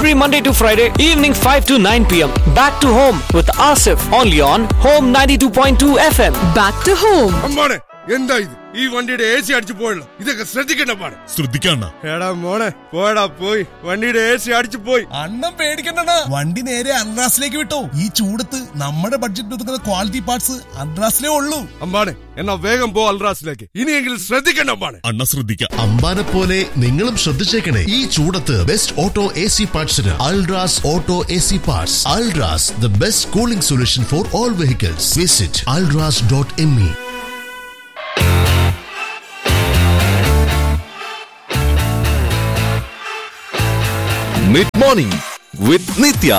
every Monday to Friday, evening 5 to 9 pm. Back to home with Asif, only on Home 92.2 FM. Back to home അമ്മാണെ എന്താ ഇത് ഈ വണ്ടിയുടെ A C അടിച്ചു പോയല്ലോ ഇതൊക്കെ ശ്രദ്ധിക്കണ്ട പാടെ ശ്രദ്ധിക്കണ്ട എടാ മോളെ പോടാ പോയി വണ്ടിയുടെ എ സി അടിച്ചു പോയി അണ്ണം പേടിക്കണ്ട വണ്ടി നേരെ അൺറാസിലേക്ക് വിട്ടോ ഈ ചൂടത്ത് നമ്മുടെ ബഡ്ജറ്റ് ഒതുക്കുന്ന ക്വാളിറ്റി പാർട്സ് അൺറാസിലേ ഉള്ളൂ അമ്പാണെ എന്നാ വേഗം പോ അൽറാസിലേക്ക് ഇനിയെങ്കിലും ശ്രദ്ധിക്കണ്ട അമ്പാണെ അണ്ണ ശ്രദ്ധിക്കാം അമ്പാനെ പോലെ നിങ്ങളും ശ്രദ്ധിച്ചേക്കണേ ഈ ചൂടത്ത് ബെസ്റ്റ് ഓട്ടോ എ സി പാർട്സിന് Ultras auto A C parts Ultras the best cooling solution for all vehicles visit Ultras dot M E mid morning with Nithya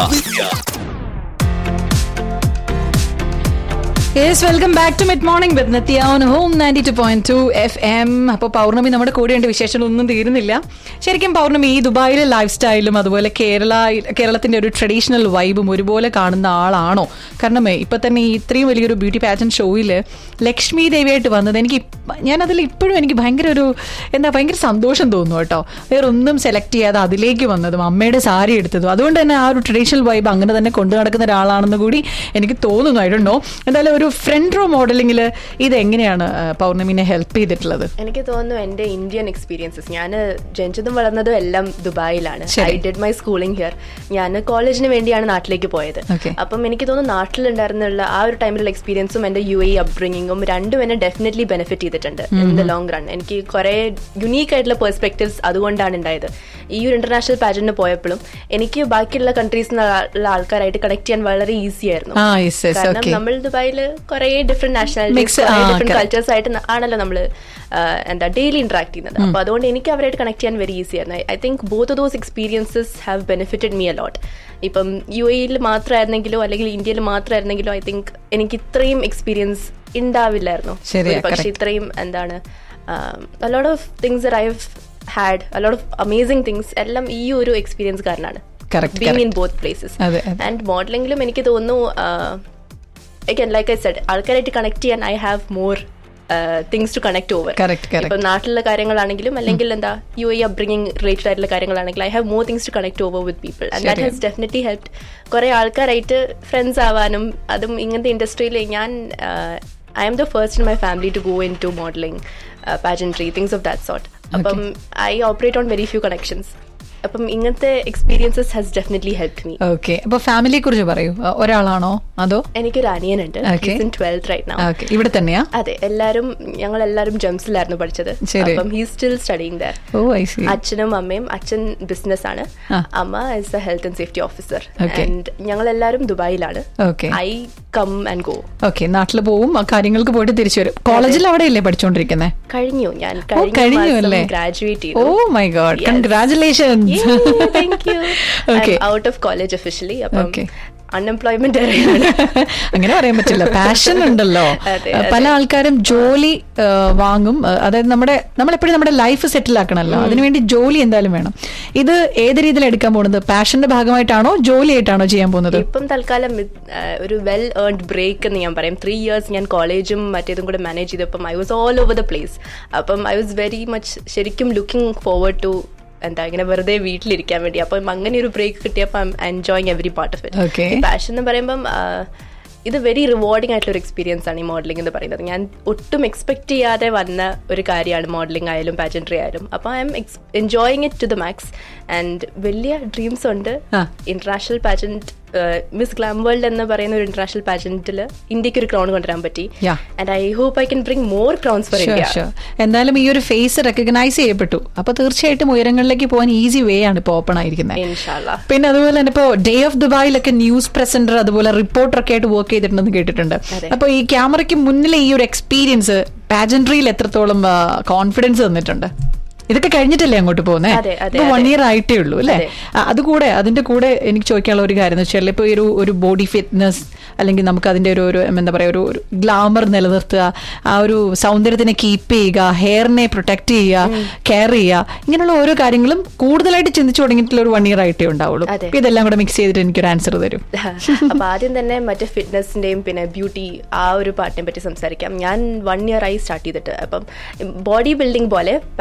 yes welcome back to mid morning with Nithya on home ninety two point two F M അപ്പോൾ പൗർണമി നമ്മുടെ കൂടെയുണ്ട് വിശേഷങ്ങളൊന്നും തീരുന്നില്ല ശരിക്കും പൗർണമി ഈ ദുബായിലെ life സ്റ്റൈലും അതുപോലെ കേരള കേരളത്തിന്റെ ഒരു ട്രഡീഷണൽ വൈബും ഒരുപോലെ കാണുന്ന ആളാണോ കാരണം ഇപ്പൊ തന്നെ ഈ ഇത്രയും വലിയൊരു ബ്യൂട്ടി പാറ്റേൺ ഷോയിൽ ലക്ഷ്മി ദേവിയായിട്ട് വന്നത് എനിക്ക് ഇപ്പ- ഞാനതിൽ ഇപ്പോഴും എനിക്ക് ഭയങ്കര ഒരു എന്താ ഭയങ്കര സന്തോഷം തോന്നുന്നു കേട്ടോ വേറെ ഒന്നും സെലക്ട് ചെയ്യാതെ അതിലേക്ക് വന്നതും അമ്മയുടെ സാരി എടുത്തതും അതുകൊണ്ട് തന്നെ ആ ഒരു ട്രഡീഷണൽ വൈബ് അങ്ങനെ തന്നെ കൊണ്ടു നടക്കുന്ന ഒരാളാണെന്ന് കൂടി എനിക്ക് തോന്നുന്നു ആയിട്ടുണ്ടോ എന്തായാലും ഒരു ഫ്രണ്ട് റോ മോഡലിംഗിൽ ഇത് എങ്ങനെയാണ് ആ, പൗർണമിനെ ഹെൽപ്പ് ചെയ്തിട്ടുള്ളത് എനിക്ക് തോന്നുന്നു എൻ്റെ ഇന്ത്യൻ എക്സ്പീരിയൻസസ് ഞാൻ ജനിച്ചതും വളർന്നതും എല്ലാം ദുബായിലാണ് ശരി. I did my schooling here ഞാൻ കോളേജിന് വേണ്ടിയാണ് നാട്ടിലേക്ക് പോയത് Okay. അപ്പം എനിക്ക് തോന്നുന്നു നാട്ടിലുണ്ടായിരുന്നുള്ള ആ ഒരു ടൈമിലുള്ള എക്സ്പീരിയൻസും എൻ്റെ യു എ അപ്ബ്രിങ്ങിങ്ങും രണ്ടും എന്നെ ഡെഫിനറ്റ്ലി ബെനിഫിറ്റ് ചെയ്തിട്ടുണ്ട് ഇൻ ദ ലോങ് റൺ എനിക്ക് കുറേ യുണീക്ക് ആയിട്ടുള്ള പെർസ്പെക്റ്റീവ്സ് അതുകൊണ്ടാണ് ഉണ്ടായത് ഈ ഒരു ഇന്റർനാഷണൽ പാജന്റിന് പോയപ്പോഴും എനിക്ക് ബാക്കിയുള്ള കൺട്രീസിൽ നിന്നുള്ള ആൾക്കാരായിട്ട് കണക്ട് ചെയ്യാൻ വളരെ ഈസി ആയിരുന്നു ആ യെസ് യെസ് കാരണം ഓക്കെ നമ്മൾ ദുബായിൽ കുറെ ഡിഫറെന്റ് നാഷണാലിറ്റീസ് Mix, ആ, ഡിഫറെന്റ് correct. കൾച്ചേഴ്സ് ആയിട്ട് ന- ആണല്ലോ നമ്മൾ എന്താ ഡെയിലി ഇന്ററാക്ട് ചെയ്യുന്നത് അപ്പൊ അതുകൊണ്ട് എനിക്ക് അവരായിട്ട് കണക്ട് ചെയ്യാൻ വെരി ഈസി ആയിരുന്നു I think both those experiences have benefited me a lot ഇപ്പം യു എയിൽ മാത്രമായിരുന്നെങ്കിലോ അല്ലെങ്കിൽ ഇന്ത്യയിൽ മാത്രമായിരുന്നെങ്കിലോ ഐ തിങ്ക് എനിക്ക് ഇത്രയും എക്സ്പീരിയൻസ് ഉണ്ടാവില്ലായിരുന്നു ശരിയാ, പക്ഷെ correct. ഇത്രയും എന്താണ് a lot of things I have had a lot of amazing things എല്ലാം ഈ ഒരു എക്സ്പീരിയൻസ് കാരണമാണ് Correct, being in correct. Both places അതെ, അതെ. ആൻഡ് മോഡലിംഗിലും എനിക്ക് തോന്നുന്നു again ലൈക്ക് ഐ സെഡ് ആൾക്കാരായിട്ട് കണക്ട് ചെയ്യാൻ I have more things to connect over Correct, correct. ഇപ്പം നാട്ടിലെ കാര്യങ്ങളാണെങ്കിലും അല്ലെങ്കിൽ എന്താ യു എ അപ്ബ്രിങ്ങിങ് റിലേറ്റഡ് ആയിട്ടുള്ള കാര്യങ്ങളാണെങ്കിൽ I have more things to connect over with people and that ശരിയാ. ഹാസ് ഡെഫിനറ്റ്ലി ഹെൽപ് കുറെ ആൾക്കാരായിട്ട് ഫ്രണ്ട്സ് ആവാനും അതും ഇങ്ങനത്തെ ഇൻഡസ്ട്രിയിൽ ഞാൻ I'm the first in my family to go into modelling pageantry things of that sort അപ്പം I operate on very few connections അപ്പം ഇങ്ങനത്തെ experiences has definitely help me okay അപ്പൊ ഫാമിലിയെ കുറിച്ച് പറയൂ ആ, ഒരാളാണോ അതോ എനിക്കൊരു അനിയനുണ്ട് Okay. Twelfth right now okay ഇവിടെ തന്നെയാ അതെ എല്ലാരും ഞങ്ങൾ എല്ലാരും ജംസിലായിരുന്നു പഠിച്ചത് ശരി. അപ്പം he still studying there oh I see അച്ഛനും അമ്മയും അച്ഛൻ ബിസിനസ് ആണ് ആ. അമ്മ is a health and safety officer Okay. And ഞങ്ങൾ എല്ലാരും ദുബായിലാണ് Okay. I come and go okay നാട്ടിൽ പോവും ആ കാര്യങ്ങൾക്ക് പോയിട്ട് തിരിച്ചു വരും കോളേജിൽ അവിടെയല്ലേ പഠിച്ചോണ്ടിരിക്കുന്നത് കഴിഞ്ഞു ഞാൻ ഓ കഴിഞ്ഞു അല്ലേ ഗ്രാജുവേറ്റ് ഓ ചെയ്തു my god Yes. Congratulations thank you Okay. Out of college officially അപ്പം Okay. അൺഎംപ്ലോയ്മെന്റ് അങ്ങനെ പറയാൻ പറ്റില്ല പാഷൻ ഉണ്ടല്ലോ അതെ, ആ, പല ആൾക്കാരും ജോലി ആ, വാങ്ങും ആ, അതായത് നമ്മുടെ നമ്മളെപ്പോഴും നമ്മുടെ ലൈഫ് സെറ്റിൽ ആക്കണമല്ലോ അതിനുവേണ്ടി ജോലി എന്തായാലും വേണം ഇത് ഏത് രീതിയിൽ എടുക്കാൻ പോകുന്നത് പാഷന്റെ ഭാഗമായിട്ടാണോ ജോലിയായിട്ടാണോ ചെയ്യാൻ പോകുന്നത് ഇപ്പം തൽക്കാലം ഇത്, ആ, ഒരു വെൽ ഏൺഡ് ബ്രേക്ക് എന്ന് ഞാൻ പറയും ത്രീ ഇയേഴ്സ് ഞാൻ കോളേജും മറ്റേതും കൂടെ മാനേജ് ചെയ്തപ്പം I was all over the place അപ്പം ഐ വാസ് വെരി മച്ച് ശരിക്കും ലുക്കിംഗ് ഫോർവേഡ് ടു എന്താ ഇങ്ങനെ വെറുതെ വീട്ടിലിരിക്കാൻ വേണ്ടി അപ്പം അങ്ങനെ ഒരു ബ്രേക്ക് കിട്ടിയപ്പോൾ I M enjoying every part of Okay. It passion എന്ന് പറയുമ്പം ആ, ഇത് വെരി റിവാർഡിംഗ് ആയിട്ടുള്ള ഒരു എക്സ്പീരിയൻസ് ആണ് ഈ മോഡലിംഗ് എന്ന് പറയുന്നത് ഞാൻ ഒട്ടും എക്സ്പെക്ട് ചെയ്യാതെ വന്ന ഒരു കാര്യമാണ് മോഡലിംഗ് ആയാലും പാജൻട്രി ആയാലും അപ്പോൾ I M enjoying it to the max and വലിയ ഡ്രീംസ് ഉണ്ട് ആ. International pageant Miss Glam World എന്ന് പറയുന്ന ഒരു ഇന്റർനാഷണൽ പാജന്റിൽ ഇന്ത്യക്ക് ഒരു ക്രൗൺ കൊണ്ടുവരാൻ പറ്റി Yeah. And I hope I can bring more crowns for Sure, India sure. എന്തായാലും ഈ ഒരു ഫേസ് റെക്കഗ്നൈസ് ചെയ്യപ്പെട്ടു അപ്പൊ തീർച്ചയായിട്ടും ഉയരങ്ങളിലേക്ക് പോകാൻ ഈസി വേ ആണ് ഇപ്പൊ ഓപ്പൺ ആയിരിക്കുന്നത് ഇൻഷാല്ലാ പിന്നെ അതുപോലെ തന്നെ ഇപ്പോ ഡേ ഓഫ് ദുബായിലൊക്കെ ന്യൂസ് പ്രസന്റർ അതുപോലെ റിപ്പോർട്ടർ ഒക്കെ ആയിട്ട് വർക്ക് ചെയ്തിട്ടുണ്ടെന്ന് കേട്ടിട്ടുണ്ട് അതെ. അപ്പൊ ഈ ക്യാമറയ്ക്ക് മുന്നിലെ ഈ ഒരു എക്സ്പീരിയൻസ് പാജൻട്രിയിൽ എത്രത്തോളം കോൺഫിഡൻസ് തന്നിട്ടുണ്ട് ഇതൊക്കെ കഴിഞ്ഞിട്ടല്ലേ അങ്ങോട്ട് പോകുന്നേ അതെ, അതെ, ഇപ്പൊ വൺ അതെ. ഇയർ ആയിട്ടേ ഉള്ളൂ അല്ലേ അതെ. ആ, അതുകൂടെ അതിന്റെ കൂടെ എനിക്ക് ചോദിക്കാനുള്ള ഒരു കാര്യം എന്ന് വെച്ചാൽ ഇപ്പൊ ഈ ഒരു ഒരു ബോഡി ഫിറ്റ്നസ് അല്ലെങ്കിൽ നമുക്ക് അതിന്റെ ഒരു ഒരു എന്താ പറയാ ഒരു ഗ്ലാമർ നിലനിർത്തുക ആ ഒരു സൗന്ദര്യത്തിനെ കീപ്പ് ചെയ്യുക ഹെയറിനെ പ്രൊട്ടക്ട് ചെയ്യുക കെയർ ചെയ്യുക ഇങ്ങനെയുള്ള ഓരോ കാര്യങ്ങളും കൂടുതലായിട്ട് ചിന്തിച്ചു തുടങ്ങിയിട്ടുള്ള ഒരു വൺ ഇയർ ആയിട്ടേ ഉണ്ടാവുള്ളൂ അതെ. അപ്പൊ ഇതെല്ലാം കൂടെ മിക്സ് ചെയ്തിട്ട് എനിക്കൊരു ആൻസർ തരും അപ്പൊ ആദ്യം തന്നെ മറ്റേ ഫിറ്റ്നസിന്റെയും പിന്നെ ബ്യൂട്ടി ആ ഒരു പാർട്ടിനെ പറ്റി സംസാരിക്കാം ഞാൻ വൺ ഇയർ ആയി സ്റ്റാർട്ട് ചെയ്തിട്ട് അപ്പം ബോഡി ബിൽഡിംഗ് പോലെ പാജന്റ്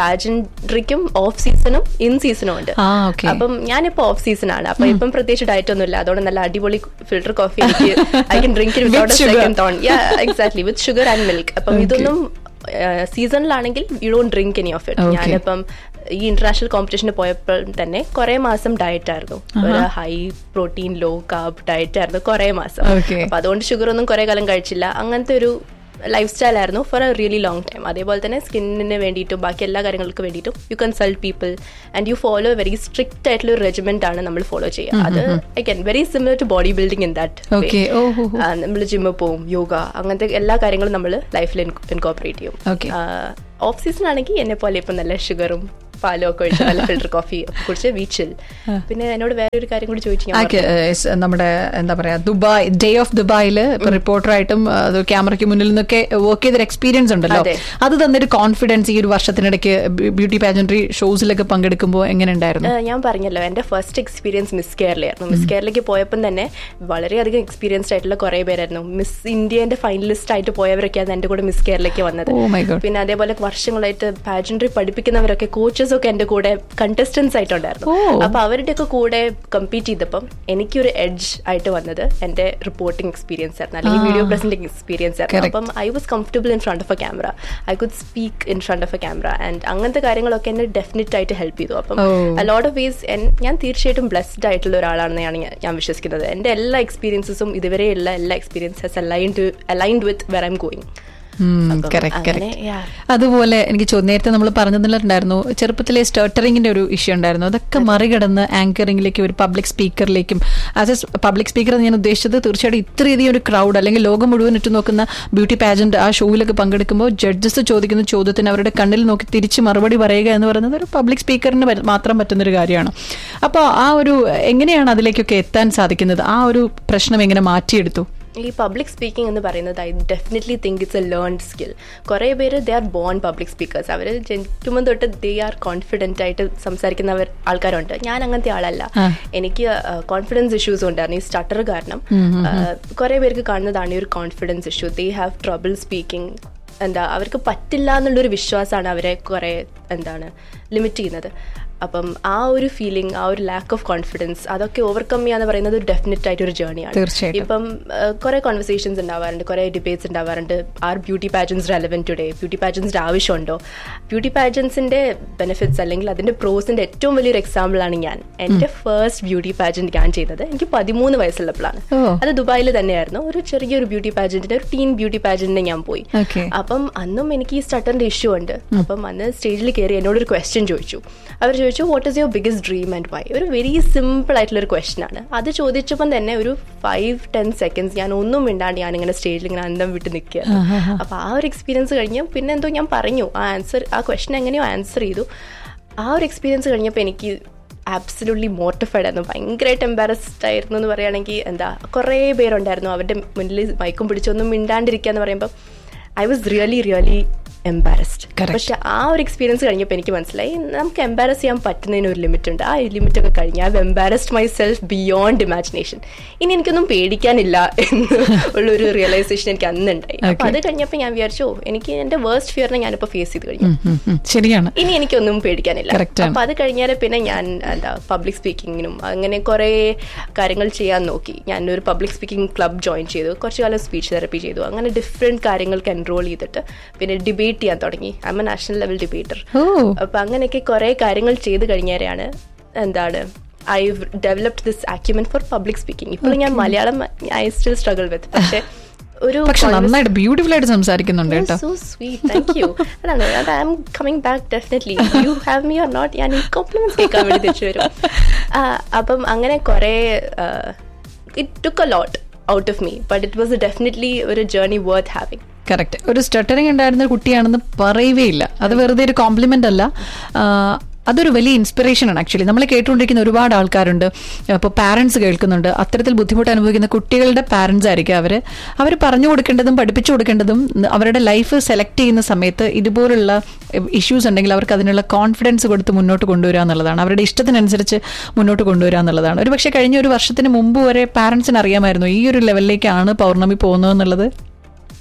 ഡ്രിങ്കും ഓഫ് സീസണും ഇൻ സീസണും ഉണ്ട് ആ, okay. അപ്പം ഞാനിപ്പോ ഓഫ് സീസൺ ആണ് അപ്പൊ ഇപ്പം പ്രത്യേകിച്ച് ഡയറ്റ് ഒന്നും ഇല്ല അതുകൊണ്ട് നല്ല അടിപൊളി ഫിൽറ്റർ കോഫി എനിക്ക് I can drink With without sugar. Second thought exactly with sugar and milk അപ്പം Okay. ഇതൊന്നും സീസണിലാണെങ്കിൽ you don't drink any of it Okay. ഞാനിപ്പം ഈ ഇന്റർനാഷണൽ കോമ്പറ്റീഷന് പോയപ്പോൾ തന്നെ കുറെ മാസം ഡയറ്റ് ആയിരുന്നു ഒരു high protein low carb diet ആയിരുന്നു കുറെ മാസം Okay. അപ്പൊ അതുകൊണ്ട് ഷുഗർ ഒന്നും കുറെ കാലം കഴിച്ചില്ല അങ്ങനത്തെ ഒരു ലൈഫ് സ്റ്റൈൽ ആയിരുന്നു for a really long time അതേപോലെ തന്നെ സ്കിന്നിന് വേണ്ടിയിട്ടും ബാക്കി എല്ലാ കാര്യങ്ങൾക്ക് വേണ്ടിയിട്ടും you consult people and you follow very strict ആയിട്ടുള്ള ഒരു റെജിമെന്റ് ആണ് നമ്മൾ ഫോളോ ചെയ്യുക അത് again very similar to body building in that Okay. ഓ, ഓ, ഓ. നമ്മൾ ജിമ്മിൽ പോവും യോഗ അങ്ങനത്തെ എല്ലാ കാര്യങ്ങളും നമ്മൾ ലൈഫിൽ ഇൻകോപ്പറേറ്റ് Okay. ചെയ്യും ഓഫ് സീസൺ ആണെങ്കിൽ എന്നെ പോലെ ഇപ്പം നല്ല ഷുഗറും പാലും ഒക്കെ ഒഴിച്ച് നല്ല ഫിൽറ്റർ കോഫി ഒക്കെ കുടിച്ച് വീച്ചിൽ പിന്നെ എന്നോട് വേറെ ഒരു കാര്യം കൂടി ചോദിച്ചു ഞാൻ ആ, ക- ഏഹ്, സ് നമ്മുടെ എന്താ പറയാ ദുബായ് ഡേ ഓഫ് ദുബായില് റിപ്പോർട്ടറായിട്ടും അത് ക്യാമറയ്ക്ക് മുന്നിൽ നിന്നൊക്കെ വർക്ക് ചെയ്തൊരു എക്സ്പീരിയൻസ് ഉണ്ടല്ലോ അതെ. അത് തന്നൊരു കോൺഫിഡൻസ് ഈ ഒരു വർഷത്തിനിടയ്ക്ക് ബ്യൂട്ടി പാജൻട്രി ഷോസിലൊക്കെ പങ്കെടുക്കുമ്പോൾ എങ്ങനെ ഉണ്ടായിരുന്നു ഏഹ് ഞാൻ പറഞ്ഞല്ലോ എൻ്റെ ഫസ്റ്റ് എക്സ്പീരിയൻസ് മിസ് കേരളയായിരുന്നു മിസ് കേരളയ്ക്ക് പോയപ്പം തന്നെ വളരെയധികം എക്സ്പീരിയൻസ്ഡ് ആയിട്ടുള്ള കുറേ പേരായിരുന്നു മിസ് ഇന്ത്യൻ്റെ ഫൈനലിസ്റ്റ് ആയിട്ട് പോയവരൊക്കെയാണ് എൻ്റെ കൂടെ മിസ് കേരളയ്ക്ക് വന്നത് Oh my God. പിന്നെ അതേപോലെ വർഷങ്ങളായിട്ട് പാജൻട്രി പഠിപ്പിക്കുന്നവരൊക്കെ കോച്ചസ് ഒക്കെ എൻ്റെ കൂടെ കണ്ടസ്റ്റൻസ് ആയിട്ടുണ്ടായിരുന്നു Oh. അപ്പൊ അവരുടെയൊക്കെ കൂടെ കമ്പീറ്റ് ചെയ്തപ്പം എനിക്കൊരു എഡ്ജ് ആയിട്ട് വന്നത് എൻ്റെ റിപ്പോർട്ടിംഗ് എക്സ്പീരിയൻസ് ആയിരുന്നു അല്ലെങ്കിൽ വീഡിയോ പ്രസന്റിംഗ് എക്സ്പീരിയൻസ് ആയിരുന്നു Correct. അപ്പം I was comfortable in front of a camera I could speak in front of a camera and അങ്ങനത്തെ കാര്യങ്ങളൊക്കെ എന്നെ ഡെഫിനറ്റ് ആയിട്ട് ഹെൽപ്പ് ചെയ്തു അപ്പം Oh. ലോട്ട് ഓഫ് വേസ് ഞാൻ തീർച്ചയായിട്ടും ബ്ലെസ്ഡ് ആയിട്ടുള്ള ഒരാളാണെന്നാണ് ഞാൻ- ഞാൻ വിശ്വസിക്കുന്നത് എൻ്റെ എല്ലാ എക്സ്പീരിയൻസസും ഇതുവരെയുള്ള എല്ലാ experiences aligned aligned with where I'm going correct correct അതുപോലെ എനിക്ക് ചോ- നേരത്തെ നമ്മൾ പറഞ്ഞിട്ടുണ്ടായിരുന്നു ചെറുപ്പത്തിലെ സ്റ്റേർട്ടറിങ്ങിന്റെ ഒരു ഇഷ്യൂ ഉണ്ടായിരുന്നു അതൊക്കെ മറികടന്ന് ആങ്കറിംഗിലേക്കും ഒരു പബ്ലിക് സ്പീക്കറിലേക്കും ആസ് എ പബ്ലിക് സ്പീക്കർ ഞാൻ ഉദ്ദേശിച്ചത് തീർച്ചയായിട്ടും ഇത്രയധികം ഒരു ക്രൗഡ് അല്ലെങ്കിൽ ലോകം മുഴുവൻ ഇട്ട് നോക്കുന്ന ബ്യൂട്ടി പാജന്റ് ആ ഷോയിലൊക്കെ പങ്കെടുക്കുമ്പോൾ ജഡ്ജസ് ചോദിക്കുന്ന ചോദ്യത്തിന് അവരുടെ കണ്ണിൽ നോക്കി തിരിച്ച് മറുപടി പറയുക എന്ന് പറയുന്നത് ഒരു പബ്ലിക് സ്പീക്കറിന് പ- മാത്രം പറ്റുന്ന ഒരു കാര്യമാണ് അപ്പോൾ ആ ഒരു എങ്ങനെയാണ് അതിലേക്കൊക്കെ എത്താൻ സാധിക്കുന്നത് ആ ഒരു പ്രശ്നം എങ്ങനെ മാറ്റിയെടുത്ു ഈ പബ്ലിക് സ്പീക്കിംഗ് എന്ന് പറയുന്നത് I definitely think it's a learned skill കുറേ പേര് they are born public speakers അവർ ജനിക്കുമ്പോൾ തൊട്ട് ദേ ആർ കോൺഫിഡൻ്റ് ആയിട്ട് സംസാരിക്കുന്നവർ ആൾക്കാരുണ്ട് ഞാൻ അങ്ങനത്തെ ആളല്ല എനിക്ക് കോൺഫിഡൻസ് ഇഷ്യൂസ് ഉണ്ടായിരുന്നു ഈ സ്റ്റട്ടർ കാരണം കുറേ പേർക്ക് കാണുന്നതാണ് ഈ ഒരു confidence issue they have trouble speaking എന്താ അവർക്ക് പറ്റില്ല എന്നുള്ളൊരു വിശ്വാസമാണ് അവരെ കുറേ എന്താണ് ലിമിറ്റ് ചെയ്യുന്നത് അപ്പം ആ ഒരു ഫീലിംഗ് ആ ഒരു ലാക്ക് ഓഫ് കോൺഫിഡൻസ് അതൊക്കെ ഓവർകം ചെയ്യാന്ന് പറയുന്നത് ഡെഫിനറ്റ് ആയിട്ട് ഒരു ജേർണിയാണ് തീർച്ചയായിട്ടും. ഇപ്പം കുറെ കോൺവെർസേഷൻസ് ഉണ്ടാവാറുണ്ട് കുറെ ഡിബേറ്റ്സ് ഉണ്ടാവാറുണ്ട് are beauty pageants relevant today beauty പാജൻസിന്റെ ആവശ്യമുണ്ടോ ബ്യൂട്ടി പാജൻസിന്റെ ബെനിഫിറ്റ്സ് അല്ലെങ്കിൽ അതിന്റെ പ്രോസിന്റെ ഏറ്റവും വലിയൊരു എക്സാമ്പിൾ ആണ് ഞാൻ എന്റെ ഫസ്റ്റ് ബ്യൂട്ടി പാജന്റ് ഞാൻ ചെയ്തത് എനിക്ക് പതിമൂന്ന് വയസ്സുള്ളപ്പോഴാണ് ഓ. അത് ദുബായിൽ തന്നെയായിരുന്നു ഒരു ചെറിയൊരു ബ്യൂട്ടി പാജന്റിന്റെ ഒരു ടീൻ ബ്യൂട്ടി പാജന്റിന് ഞാൻ പോയി Okay. അപ്പം അന്നും എനിക്ക് ഈ സ്റ്റട്ടറിന്റെ ഇഷ്യൂ ഉണ്ട് അപ്പം അന്ന് സ്റ്റേജിൽ കയറി എന്നോടൊരു ക്വസ്റ്റ്യൻ ചോദിച്ചു അവർ ചോദിച്ചു what is your biggest dream and why ഒരു വെരി സിമ്പിൾ ആയിട്ടുള്ള ഒരു ക്വസ്റ്റ്യൻ ആണ് അത് ചോദിച്ചപ്പം തന്നെ ഒരു ഫൈവ് ടെൻ സെക്കൻഡ്സ് ഞാൻ ഒന്നും മിണ്ടാണ്ട് ഞാൻ ഇങ്ങനെ സ്റ്റേജിൽ ഇങ്ങനെ അന്തം വിട്ട് നിൽക്കുക അപ്പൊ ആ ഒരു എക്സ്പീരിയൻസ് കഴിഞ്ഞ് പിന്നെ എന്തോ ഞാൻ പറഞ്ഞു ആ ആൻസർ ആ ക്വസ്റ്റ്യൻ എങ്ങനെയോ ആൻസർ ചെയ്തു ആ ഒരു എക്സ്പീരിയൻസ് കഴിഞ്ഞപ്പോൾ എനിക്ക് ആബ്സലൂട്ട്ലി മോട്ടിഫൈഡ് ആയിരുന്നു ഭയങ്കരമായിട്ട് എംബാരസ്ഡ് ആയിരുന്നു എന്ന് പറയുകയാണെങ്കിൽ എന്താ കുറേ പേരുണ്ടായിരുന്നു അവരുടെ മുന്നിൽ മയക്കും പിടിച്ചൊന്നും മിണ്ടാണ്ടിരിക്കുക എന്ന് പറയുമ്പോൾ I was really really embarrassed Correct. പക്ഷെ ആ ഒരു എക്സ്പീരിയൻസ് കഴിഞ്ഞപ്പോൾ എനിക്ക് മനസ്സിലായി നമുക്ക് എംബാരസ് ചെയ്യാൻ പറ്റുന്നതിന് ഒരു ലിമിറ്റ് ഉണ്ട് ആ ലിമിറ്റ് ഒക്കെ കഴിഞ്ഞ് I embarrassed myself beyond imagination ഇനി എനിക്കൊന്നും പേടിക്കാനില്ല എന്ന് ഉള്ളൊരു റിയലൈസേഷൻ എനിക്ക് അന്നുണ്ടായി അപ്പൊ Okay. അത് കഴിഞ്ഞപ്പോൾ ഞാൻ വിചാരിച്ചു ഓ, എനിക്ക് എന്റെ വേർസ്റ്റ് ഫിയറിനെ ഞാനിപ്പോൾ ഫേസ് ചെയ്ത് കഴിഞ്ഞു ഉം, ഉം. ശരിയാണ് ഇനി എനിക്കൊന്നും പേടിക്കാനില്ല Correct ആണ്. അപ്പൊ അത് കഴിഞ്ഞാൽ പിന്നെ ഞാൻ എന്താ പബ്ലിക് സ്പീക്കിങ്ങിനും അങ്ങനെ കുറെ കാര്യങ്ങൾ ചെയ്യാൻ നോക്കി ഞാൻ ഒരു പബ്ലിക് സ്പീക്കിംഗ് ക്ലബ് ജോയിൻ ചെയ്തു കുറച്ചു കാലം സ്പീച്ച് തെറപ്പി ചെയ്തു അങ്ങനെ ഡിഫറെന്റ് കാര്യങ്ങൾക്ക് എൻറോൾ ചെയ്തിട്ട് പിന്നെ ഡിബേറ്റ് ചെയ്യാൻ തുടങ്ങി I a national level debater ഓ അപ്പൊ അങ്ങനെയൊക്കെ കുറെ കാര്യങ്ങൾ ചെയ്ത് കഴിഞ്ഞാലാണ് എന്താണ് I developed this acumen for public speaking ഇപ്പോൾ ഞാൻ Malayalam I still struggle with പക്ഷെ ഒരു പക്ഷെ convers- നന്നായിട്ട് ബ്യൂട്ടിഫുൾ ആയിട്ട് സംസാരിക്കുന്നുണ്ട് കേട്ടോ സോ സ്വീറ്റ് താങ്ക് യു അതാണ് I am coming back definitely you have me or not ഞാൻ ഈ കോംപ്ലിമെന്റ്സ് കേൾക്കാൻ വേണ്ടി തിരിച്ചു വരും ആ, അപ്പം അങ്ങനെ കുറേ it took a lot out of me but it was definitely ഒരു ജേർണി വർത്ത് ഹാവിങ് കറക്റ്റ് ഒരു സ്റ്റട്ടറിങ് ഉണ്ടായിരുന്ന ഒരു കുട്ടിയാണെന്ന് പറയുകയേ ഇല്ല അത് വെറുതെ ഒരു കോംപ്ലിമെന്റ് അല്ല ആ, അതൊരു വലിയ ഇൻസ്പിറേഷൻ ആണ് ആക്ച്വലി നമ്മൾ കേട്ടുകൊണ്ടിരിക്കുന്ന ഒരുപാട് ആൾക്കാരുണ്ട് ഇപ്പോൾ പാരൻസ് കേൾക്കുന്നുണ്ട് അത്തരത്തിൽ ബുദ്ധിമുട്ട് അനുഭവിക്കുന്ന കുട്ടികളുടെ പാരൻസ് ആയിരിക്കും അവർ അവർ പറഞ്ഞു കൊടുക്കേണ്ടതും പഠിപ്പിച്ചു കൊടുക്കേണ്ടതും അവരുടെ ലൈഫ് സെലക്ട് ചെയ്യുന്ന സമയത്ത് ഇതുപോലുള്ള ഇഷ്യൂസ് ഉണ്ടെങ്കിൽ അവർക്ക് അതിനുള്ള കോൺഫിഡൻസ് കൊടുത്ത് മുന്നോട്ട് കൊണ്ടുവരിക എന്നുള്ളതാണ് അവരുടെ ഇഷ്ടത്തിനനുസരിച്ച് മുന്നോട്ട് കൊണ്ടുവരിക എന്നുള്ളതാണ് ഒരു പക്ഷേ കഴിഞ്ഞ ഒരു വർഷത്തിന് മുമ്പ് വരെ പാരൻസിന് അറിയാമായിരുന്നു ഈ ഒരു ലെവലിലേക്കാണ് പൗർണമി പോകുന്നതെന്നുള്ളത്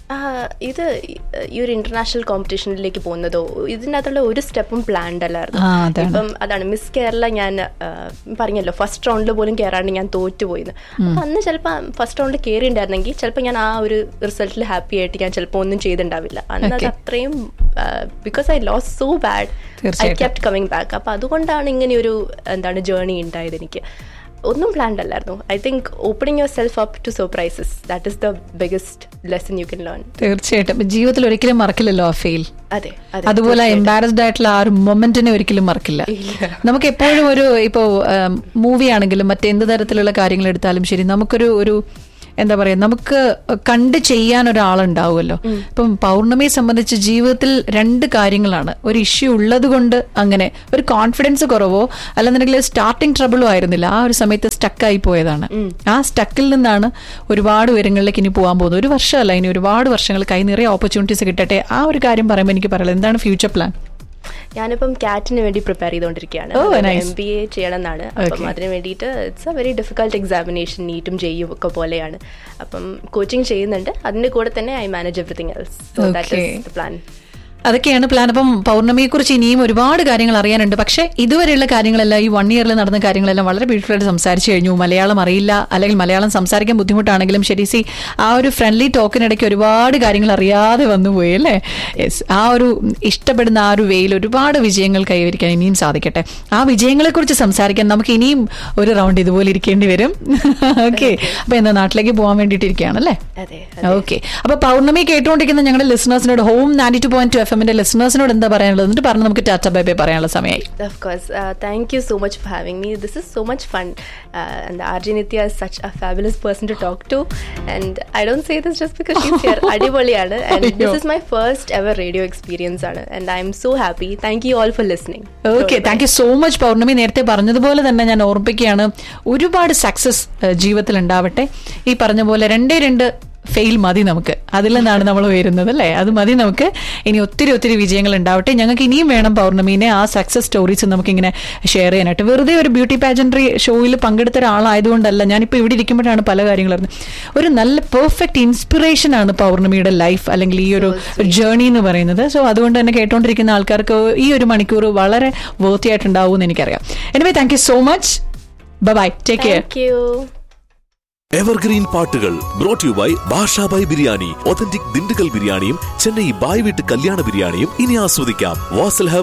ആ, ഇത് ഈ ഒരു ഇന്റർനാഷണൽ കോമ്പറ്റീഷനിലേക്ക് പോകുന്നതോ ഇതിനകത്തുള്ള ഒരു സ്റ്റെപ്പും പ്ലാൻഡ് അല്ലായിരുന്നു ആ, അതാണ്. ഇപ്പം അതാണ് മിസ് കേരള ഞാൻ ആ, പറഞ്ഞല്ലോ ഫസ്റ്റ് റൗണ്ടിൽ പോലും കയറാണ്ട് ഞാൻ തോറ്റുപോയിന്ന് അപ്പൊ അന്ന് ചിലപ്പോൾ ഫസ്റ്റ് റൗണ്ടിൽ കയറിയിട്ടുണ്ടായിരുന്നെങ്കിൽ ചിലപ്പോൾ ഞാൻ ആ ഒരു റിസൾട്ടിൽ ഹാപ്പി ആയിട്ട് ഞാൻ ചിലപ്പോൾ ഒന്നും ചെയ്തിട്ടുണ്ടാവില്ല അന്ന് അത് Okay. അത്രയും because I lost so bad I തീർച്ചയായിട്ടും. കെപ്റ്റ് കമ്മിങ് ബാക്ക് അപ്പൊ അതുകൊണ്ടാണ് ഇങ്ങനെ ഒരു എന്താണ് ജേർണി ഉണ്ടായത് എനിക്ക് ഒന്നും പ്ലാൻഡ് അല്ലായിരുന്നു I think opening yourself up to surprises that is the biggest lesson you can learn തീർച്ചയായിട്ടും ജീവിതത്തിൽ ഒരിക്കലും മറക്കില്ലല്ലോ ആ ഫെയിൽ അതെ അതെ അതുപോലെ തീർച്ചയായിട്ടും. എംബാരസ്ഡ് ആയിട്ടുള്ള ആ ഒരു മൊമെന്റിനെ ഒരിക്കലും മറക്കില്ല ഇല്ല. നമുക്ക് എപ്പോഴും ഒരു ഇപ്പോൾ മൂവി ആണെങ്കിലും മറ്റെന്ത് തരത്തിലുള്ള കാര്യങ്ങൾ എടുത്താലും ശരി നമുക്കൊരു ഒരു എന്താ പറയാ നമുക്ക് കണ്ട് ചെയ്യാൻ ഒരാളുണ്ടാവുമല്ലോ ഇപ്പം പൗർണമിയെ സംബന്ധിച്ച് ജീവിതത്തിൽ രണ്ട് കാര്യങ്ങളാണ് ഒരു ഇഷ്യൂ ഉള്ളത് കൊണ്ട് അങ്ങനെ ഒരു കോൺഫിഡൻസ് കുറവോ അല്ലെന്നുണ്ടെങ്കിൽ സ്റ്റാർട്ടിങ് ട്രബിളോ ആയിരുന്നില്ല ആ ഒരു സമയത്ത് സ്റ്റക്കായി പോയതാണ് ആ സ്റ്റക്കിൽ നിന്നാണ് ഒരുപാട് ഉയരങ്ങളിലേക്ക് ഇനി പോകാൻ പോകുന്നത് ഒരു വർഷമല്ല ഇനി ഒരുപാട് വർഷങ്ങൾ കൈ നിറയെ ഓപ്പർച്യൂണിറ്റീസ് കിട്ടട്ടെ ആ ഒരു കാര്യം പറയുമ്പോൾ എനിക്ക് പറയുന്നത് എന്താണ് ഫ്യൂച്ചർ പ്ലാൻ ഞാനിപ്പം കാറ്റിന് വേണ്ടി പ്രിപ്പയർ ചെയ്തുകൊണ്ടിരിക്കുകയാണ് Oh, nice. M B A ചെയ്യണം എന്നാണ് അപ്പം Okay. അതിന് വേണ്ടിയിട്ട് it's a very difficult examination നീറ്റും ചെയ്യും ഒക്കെ പോലെയാണ് അപ്പം കോച്ചിങ് ചെയ്യുന്നുണ്ട് അതിന്റെ കൂടെ തന്നെ I manage everything else so that Okay. Is the plan അതൊക്കെയാണ് പ്ലാൻ അപ്പം പൗർണമിയെ കുറിച്ച് ഇനിയും ഒരുപാട് കാര്യങ്ങൾ അറിയാനുണ്ട് പക്ഷേ ഇതുവരെയുള്ള കാര്യങ്ങളെല്ലാം ഈ വൺ ഇയറിൽ നടന്ന കാര്യങ്ങളെല്ലാം വളരെ ബ്യൂട്ടിഫുൾ ആയിട്ട് സംസാരിച്ചു കഴിഞ്ഞു മലയാളം അറിയില്ല അല്ലെങ്കിൽ മലയാളം സംസാരിക്കാൻ ബുദ്ധിമുട്ടാണെങ്കിലും ശരി സി ആ ഒരു ഫ്രണ്ട്ലി ടോക്കിനിടയ്ക്ക് ഒരുപാട് കാര്യങ്ങൾ അറിയാതെ വന്നുപോയി അല്ലേ യെസ് ആ ഒരു ഇഷ്ടപ്പെടുന്ന ആ ഒരു വെയിൽ ഒരുപാട് വിജയങ്ങൾ കൈവരിക്കാൻ ഇനിയും സാധിക്കട്ടെ ആ വിജയങ്ങളെ കുറിച്ച് സംസാരിക്കാൻ നമുക്ക് ഇനിയും ഒരു റൗണ്ട് ഇതുപോലെ ഇരിക്കേണ്ടി വരും ഓക്കെ അപ്പൊ എന്നാ നാട്ടിലേക്ക് പോകാൻ വേണ്ടിയിട്ടിരിക്കുകയാണ് അല്ലേ അതെ ഓക്കെ അപ്പൊ പൗർണമി കേട്ടുകൊണ്ടിരിക്കുന്ന ഞങ്ങളുടെ ലിസണേഴ്സിനോട് home ninety two point two F എമ്മിന്റെ ലിസണേഴ്സിനോട് എന്താ പറയാനുള്ളത് എന്നിട്ട് പറഞ്ഞ് നമുക്ക് ടാറ്റ ബൈ ബൈ പറയാനുള്ള സമയമായി Of course. Uh, thank you so much for having me. This is so much fun. Uh, and Arjun Nitya is such a fabulous person to talk to. And I don't say this just because she's here. Adipoliyana. And this is my first ever radio experience. ആണ്. And I'm so happy. Thank you all for listening. Okay thank you so much Pournami നേരത്തെ പറഞ്ഞതുപോലെ തന്നെ ഞാൻ ഓർമ്മിപ്പിക്കുകയാണ് ഒരുപാട് success ജീവിതത്തിൽ ഉണ്ടാവട്ടെ ഈ പറഞ്ഞ പോലെ രണ്ടേ രണ്ട് ഫെയിൽ മതി നമുക്ക് അതിൽ നിന്നാണ് നമ്മൾ വരുന്നത് അല്ലേ അത് മതി നമുക്ക് ഇനി ഒത്തിരി ഒത്തിരി വിജയങ്ങൾ ഉണ്ടാവട്ടെ ഞങ്ങൾക്ക് ഇനിയും വേണം പൗർണമീനെ ആ സക്സസ് സ്റ്റോറീസ് നമുക്കിങ്ങനെ ഷെയർ ചെയ്യാനായിട്ട് വെറുതെ ഒരു ബ്യൂട്ടി പാജൻട്രി ഷോയിൽ പങ്കെടുത്ത ഒരാളായതുകൊണ്ടല്ല ഞാനിപ്പോൾ ഇവിടെ ഇരിക്കുമ്പോഴാണ് പല കാര്യങ്ങളും അറിഞ്ഞത് ഒരു നല്ല പെർഫെക്റ്റ് ഇൻസ്പിറേഷൻ ആണ് പൗർണമിയുടെ ലൈഫ് അല്ലെങ്കിൽ ഈ ഒരു ജേർണി എന്ന് പറയുന്നത് സോ അതുകൊണ്ട് തന്നെ കേട്ടോണ്ടിരിക്കുന്ന ആൾക്കാർക്ക് ഈ ഒരു മണിക്കൂർ വളരെ വേർത്തി ആയിട്ടുണ്ടാവും എന്ന് എനിക്കറിയാം anyway thank you so much bye take care Thank you. Evergreen പാട്ടുകൾ brought you by Bashabhai biryani authentic Dindigul ബിരിയാണിയും ചെന്നൈ ബായ് വീട്ട് കല്യാണ ബിരിയാണിയും ഇനി ആസ്വദിക്കാം വാസൽ ഹബ്